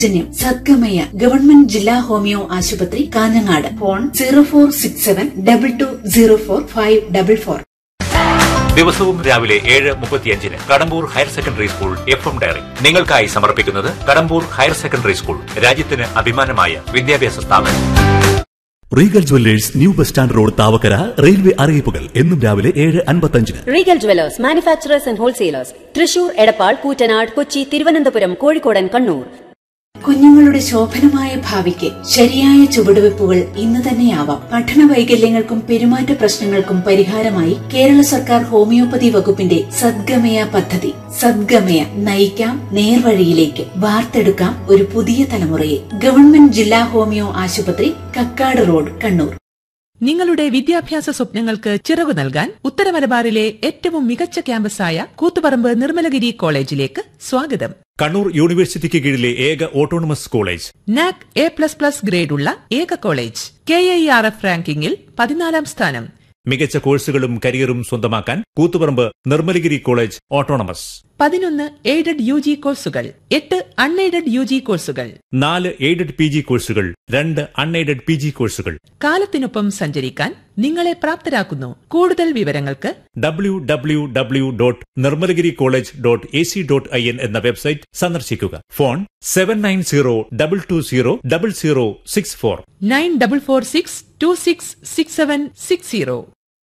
ജന്യം സദ്ഗമയ government ജില്ലാ homoeo ആശുപത്രി Kanhangad phone zero four six seven double two zero four five double four ദിവസവും രാവിലെ ഏഴ് മുപ്പത്തിയഞ്ചിന് Kadambur higher secondary school F M diary നിങ്ങൾക്കായി സമർപ്പിക്കുന്നത് കടമ്പൂർ ഹയർ സെക്കൻഡറി സ്കൂൾ രാജ്യത്തിന് അഭിമാനമായ വിദ്യാഭ്യാസ സ്ഥാപനം Regal jewellers new bus stand road Thavakkara railway അറിയിപ്പുകൾ എന്നും രാവിലെ ഏഴ് അൻപത്തഞ്ചിന് Regal jewellers manufacturers and wholesalers Thrissur Edappal Koottanad Kochi Thiruvananthapuram കോഴിക്കോടൻ കണ്ണൂർ കുഞ്ഞുങ്ങളുടെ ശോഭനമായ ഭാവിക്ക് ശരിയായ ചുവടുവെപ്പുകൾ ഇന്ന് തന്നെയാവാം പഠന വൈകല്യങ്ങൾക്കും പെരുമാറ്റ പ്രശ്നങ്ങൾക്കും പരിഹാരമായി കേരള സർക്കാർ ഹോമിയോപ്പതി വകുപ്പിന്റെ സദ്ഗമയ പദ്ധതി സദ്ഗമയ നയിക്കാം നേർവഴിയിലേക്ക് വാർത്തെടുക്കാം ഒരു പുതിയ തലമുറയെ ഗവൺമെന്റ് ജില്ലാ ഹോമിയോ ആശുപത്രി കക്കാട് റോഡ് കണ്ണൂർ നിങ്ങളുടെ വിദ്യാഭ്യാസ സ്വപ്നങ്ങൾക്ക് ചിറകു നൽകാൻ ഉത്തരമലബാറിലെ ഏറ്റവും മികച്ച ക്യാമ്പസായ കൂത്തുപറമ്പ് നിർമ്മലഗിരി കോളേജിലേക്ക് സ്വാഗതം കണ്ണൂർ യൂണിവേഴ്സിറ്റിക്ക് കീഴിലെ ഏക autonomous college NAAC A plus plus ഗ്രേഡുള്ള ഏക college K I R F റാങ്കിങ്ങിൽ പതിനാലാം സ്ഥാനം മികച്ച കോഴ്സുകളും കരിയറും സ്വന്തമാക്കാൻ കൂത്തുപറമ്പ് നിർമ്മലഗിരി കോളേജ് ഓട്ടോണമസ് പതിനൊന്ന് എയ്ഡഡ് യു ജി കോഴ്സുകൾ എട്ട് അൺഎയ്ഡഡ് യു ജി കോഴ്സുകൾ നാല് എയ്ഡഡ് പി ജി കോഴ്സുകൾ രണ്ട് അൺഎയ്ഡഡ് പി ജി കോഴ്സുകൾ കാലത്തിനൊപ്പം സഞ്ചരിക്കാൻ നിങ്ങളെ പ്രാപ്തരാക്കുന്നു കൂടുതൽ വിവരങ്ങൾക്ക് W W W dot Nirmalagiri college dot A C dot I N എന്ന വെബ്സൈറ്റ് സന്ദർശിക്കുക phone seven nine zero double two zero double zero six four nine double four six two six six seven six zero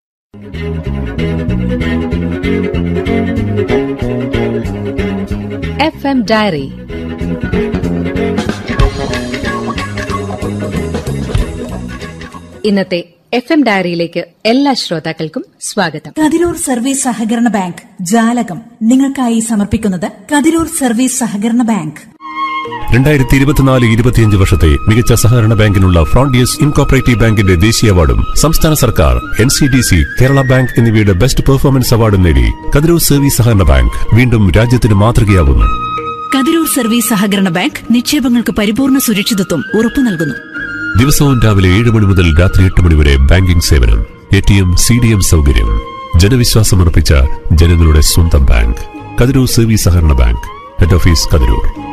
F M diary ഇന്നത്തെ F M ഡയറിയിലേക്ക് എല്ലാ ശ്രോതാക്കൾക്കും സ്വാഗതം Kathirur service സഹകരണ bank ജാലകം നിങ്ങൾക്കായി സമർപ്പിക്കുന്നത് കതിരൂർ സർവീസ് സഹകരണ ബാങ്ക് രണ്ടായിരത്തി ഇരുപത്തിനാല് ഇരുപത്തിയഞ്ച് വർഷത്തെ മികച്ച സഹകരണ ബാങ്കിനുള്ള ഫ്രോണ്ടിയസ് ഇൻകോപ്പറേറ്റീവ് ബാങ്കിന്റെ ദേശീയ അവാർഡും സംസ്ഥാന സർക്കാർ N C D C Kerala bank എന്നിവയുടെ ബെസ്റ്റ് പെർഫോമൻസ് അവാർഡും നേടി കതിരൂർ സർവീസ് സഹകരണ ബാങ്ക് വീണ്ടും രാജ്യത്തിന് മാതൃകയാവുന്നു കതിരൂർ സർവീസ് സഹകരണ ബാങ്ക് നിക്ഷേപങ്ങൾക്ക് പരിപൂർണ സുരക്ഷിതത്വം ഉറപ്പു നൽകുന്നു ദിവസവും രാവിലെ ഏഴ് മണി മുതൽ രാത്രി എട്ട് മണി വരെ ബാങ്കിംഗ് സേവനം A T M C D M സൗകര്യം ജനവിശ്വാസമർപ്പിച്ച ജനങ്ങളുടെ സ്വന്തം ബാങ്ക് കതിരൂർ സർവീസ് സഹകരണ ബാങ്ക് ഹെഡ് ഓഫീസ് കതിരൂർ